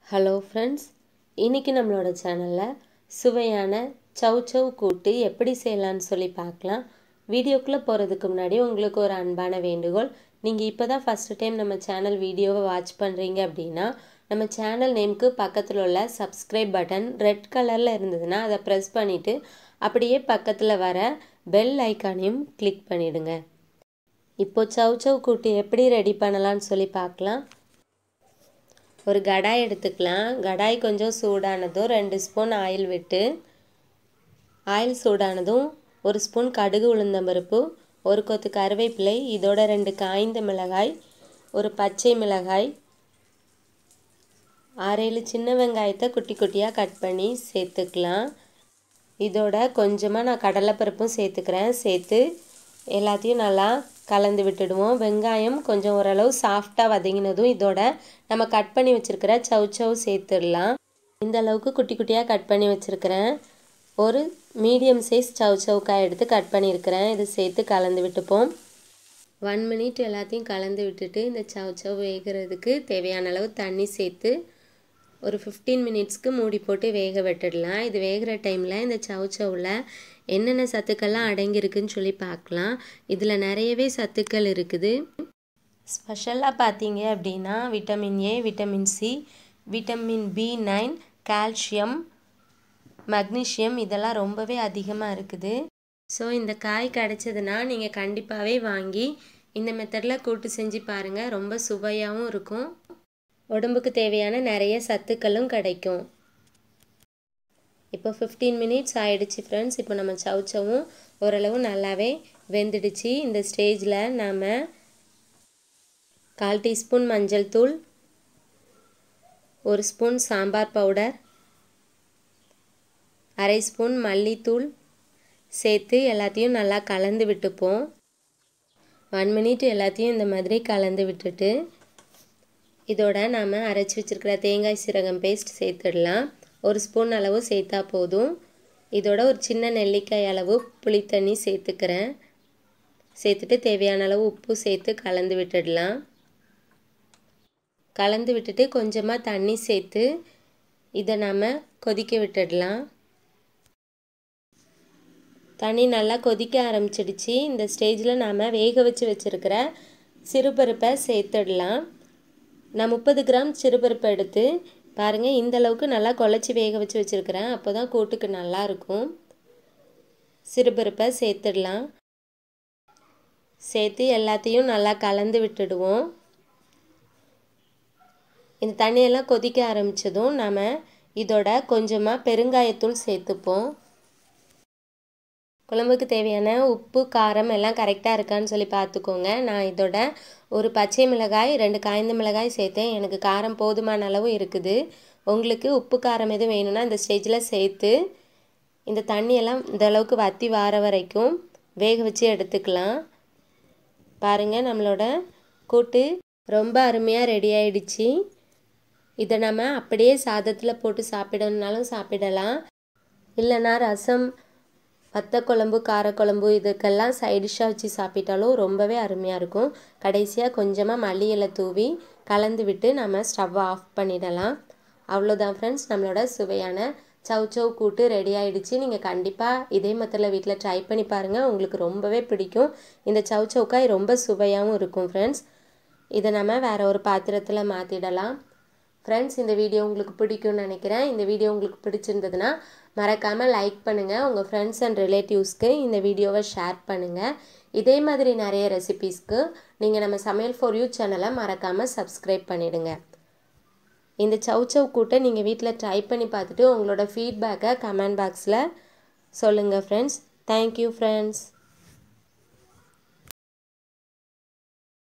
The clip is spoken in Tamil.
ஹலோ ஃப்ரெண்ட்ஸ் இன்றைக்கி நம்மளோட சேனலில் சுவையான சவ் சவ் கூட்டு எப்படி செய்யலான்னு சொல்லி பார்க்கலாம் வீடியோக்குள்ளே போகிறதுக்கு முன்னாடி உங்களுக்கு ஒரு அன்பான வேண்டுகோள் நீங்கள் இப்போ தான் ஃபஸ்ட்டு டைம் நம்ம சேனல் வீடியோவை வாட்ச் பண்ணுறீங்க அப்படின்னா நம்ம சேனல் நேமுக்கு பக்கத்தில் உள்ள சப்ஸ்கிரைப் பட்டன் ரெட் கலரில் இருந்ததுன்னா அதை ப்ரெஸ் பண்ணிவிட்டு அப்படியே பக்கத்தில் வர பெல் ஐக்கானையும் கிளிக் பண்ணிவிடுங்க இப்போ சவ் சவ் கூட்டு எப்படி ரெடி பண்ணலான்னு சொல்லி பார்க்கலாம் ஒரு கடாய் எடுத்துக்கலாம் கடாய் கொஞ்சம் சூடானதும் ரெண்டு ஸ்பூன் ஆயில் விட்டு ஆயில் சூடானதும் ஒரு ஸ்பூன் கடுகு உளுந்தம்பருப்பு ஒரு கொத்து கருவேப்பிலை இதோட ரெண்டு காய்ந்த மிளகாய் ஒரு பச்சை மிளகாய் ஆறேழு சின்ன வெங்காயத்தை குட்டி குட்டியாக கட் பண்ணி சேர்த்துக்கலாம் இதோட கொஞ்சமாக நான் கடலைப்பருப்பும் சேர்த்துக்கிறேன் சேர்த்து எல்லாத்தையும் நல்லா கலந்து விட்டுடுவோம் வெங்காயம் கொஞ்சம் ஓரளவு சாஃப்டாக வதங்கினதும் இதோட நம்ம கட் பண்ணி வச்சுருக்கிற சவ் சவ் சேர்த்துடலாம் இந்த அளவுக்கு குட்டி குட்டியாக கட் பண்ணி வச்சுருக்கிறேன் ஒரு மீடியம் சைஸ் சவ் சவுக்காய் எடுத்து கட் பண்ணியிருக்கிறேன் இது சேர்த்து கலந்து விட்டுப்போம் ஒன் மினிட் எல்லாத்தையும் கலந்து விட்டுட்டு இந்த சவ் சவ் வேகிறதுக்கு தேவையான அளவு தண்ணி சேர்த்து ஒரு ஃபிஃப்டீன் மினிட்ஸ்க்கு மூடி போட்டு வேக விட்டுடலாம் இது வேகிற டைமில் இந்த சவ் சவ்வில் என்னென்ன சத்துக்கள்லாம் அடங்கியிருக்குன்னு சொல்லி பார்க்கலாம் இதில் நிறையவே சத்துக்கள் இருக்குது ஸ்பெஷலாக பார்த்தீங்க அப்படின்னா vitamin A vitamin C vitamin B nine calcium magnesium இதெல்லாம் ரொம்பவே அதிகமாக இருக்குது ஸோ இந்த காய் கிடச்சதுன்னா நீங்கள் கண்டிப்பாகவே வாங்கி இந்த மெத்தடில் கூட்டு செஞ்சு பாருங்கள் ரொம்ப சுவையாகவும் இருக்கும் உடம்புக்கு தேவையான நிறைய சத்துக்களும் கிடைக்கும் இப்போ ஃபிஃப்டீன் மினிட்ஸ் ஆயிடுச்சு ஃப்ரெண்ட்ஸ் இப்போ நம்ம சவுச்சவும் ஓரளவு நல்லாவே வெந்துடுச்சு இந்த ஸ்டேஜில் நாம் கால் டீஸ்பூன் மஞ்சள் தூள் ஒரு ஸ்பூன் சாம்பார் பவுடர் அரை ஸ்பூன் மல்லித்தூள் சேர்த்து எல்லாத்தையும் நல்லா கலந்து விட்டுப்போம் ஒன் மினிட் எல்லாத்தையும் இந்த மாதிரி கலந்து விட்டுட்டு இதோட நாம் அரைச்சி வச்சுருக்கிற தேங்காய் சீரகம் பேஸ்ட் சேர்த்துடலாம் ஒரு ஸ்பூன் அளவு சேர்த்தா போதும் இதோட ஒரு சின்ன நெல்லிக்காய் அளவு புளித்தண்ணி சேர்த்துக்கிறேன் சேர்த்துட்டு தேவையான அளவு உப்பு சேர்த்து கலந்து விட்டுடலாம் கலந்து விட்டுட்டு கொஞ்சமாக தண்ணி சேர்த்து இதை நாம் கொதிக்க விட்டுடலாம் தண்ணி நல்லா கொதிக்க ஆரம்பிச்சிடுச்சு இந்த ஸ்டேஜில் நாம் வேக வச்சு வச்சுருக்கிற சிறுபருப்பை சேர்த்துடலாம் நான் முப்பது கிராம் சிறுபருப்பு எடுத்து பாருங்கள் இந்த அளவுக்கு நல்லா குழச்சி வேக வச்சு வச்சுருக்கிறேன் அப்போ தான் கூட்டுக்கு நல்லாயிருக்கும் சிறுபருப்பை சேர்த்துடலாம் சேர்த்து எல்லாத்தையும் நல்லா கலந்து விட்டுடுவோம் இந்த தண்ணியெல்லாம் கொதிக்க ஆரம்பித்ததும் நாம் இதோட கொஞ்சமாக பெருங்காயத்தூள் சேர்த்துப்போம் குழம்புக்கு தேவையான உப்பு காரம் எல்லாம் கரெக்டாக இருக்கான்னு சொல்லி பார்த்துக்கோங்க நான் இதோட ஒரு பச்சை மிளகாய் ரெண்டு காய்ந்த மிளகாய் சேர்த்தேன் எனக்கு காரம் போதுமான அளவு இருக்குது உங்களுக்கு உப்பு காரம் எதுவும் வேணும்னா இந்த ஸ்டேஜில் சேர்த்து இந்த தண்ணியெல்லாம் இந்த அளவுக்கு வற்றி வார வரைக்கும் வேக வச்சு எடுத்துக்கலாம் பாருங்கள் நம்மளோட கூட்டு ரொம்ப அருமையாக ரெடி ஆயிடுச்சு இதை நம்ம அப்படியே சாதத்தில் போட்டு சாப்பிடணுன்னாலும் சாப்பிடலாம் இல்லைன்னா ரசம் வத்த குழம்பு காரக்குழம்பு இதுக்கெல்லாம் சைடிஷ்ஷாக வச்சு சாப்பிட்டாலும் ரொம்பவே அருமையாக இருக்கும் கடைசியாக கொஞ்சமாக மல்லி இலை தூவி கலந்து விட்டு நம்ம ஸ்டவ்வை ஆஃப் பண்ணிடலாம் அவ்வளோதான் ஃப்ரெண்ட்ஸ் நம்மளோட சுவையான சவ் சவ் கூட்டு ரெடி ஆகிடுச்சு நீங்கள் கண்டிப்பாக இதே மெத்தடில் வீட்டில் ட்ரை பண்ணி பாருங்கள் உங்களுக்கு ரொம்பவே பிடிக்கும் இந்த சவ் சவுக்காய் ரொம்ப சுவையாகவும் இருக்கும் ஃப்ரெண்ட்ஸ் இதை நம்ம வேறு ஒரு பாத்திரத்தில் மாற்றிடலாம் ஃப்ரெண்ட்ஸ் இந்த வீடியோ உங்களுக்கு பிடிக்கும்னு நினைக்கிறேன் இந்த வீடியோ உங்களுக்கு பிடிச்சிருந்ததுன்னா மறக்காமல் லைக் பண்ணுங்கள் உங்கள் ஃப்ரெண்ட்ஸ் அண்ட் ரிலேட்டிவ்ஸ்க்கு இந்த வீடியோவை ஷேர் பண்ணுங்கள் இதே மாதிரி நிறைய ரெசிபீஸ்க்கு நீங்கள் நம்ம சமையல் ஃபார் யூ சேனலை மறக்காமல் சப்ஸ்கிரைப் பண்ணிவிடுங்க இந்த சவ் சவ் கூட்டை நீங்கள் வீட்டில் ட்ரை பண்ணி பார்த்துட்டு உங்களோட ஃபீட்பேக்கை கமெண்ட் பாக்ஸில் சொல்லுங்கள் ஃப்ரெண்ட்ஸ் தேங்க்யூ ஃப்ரெண்ட்ஸ்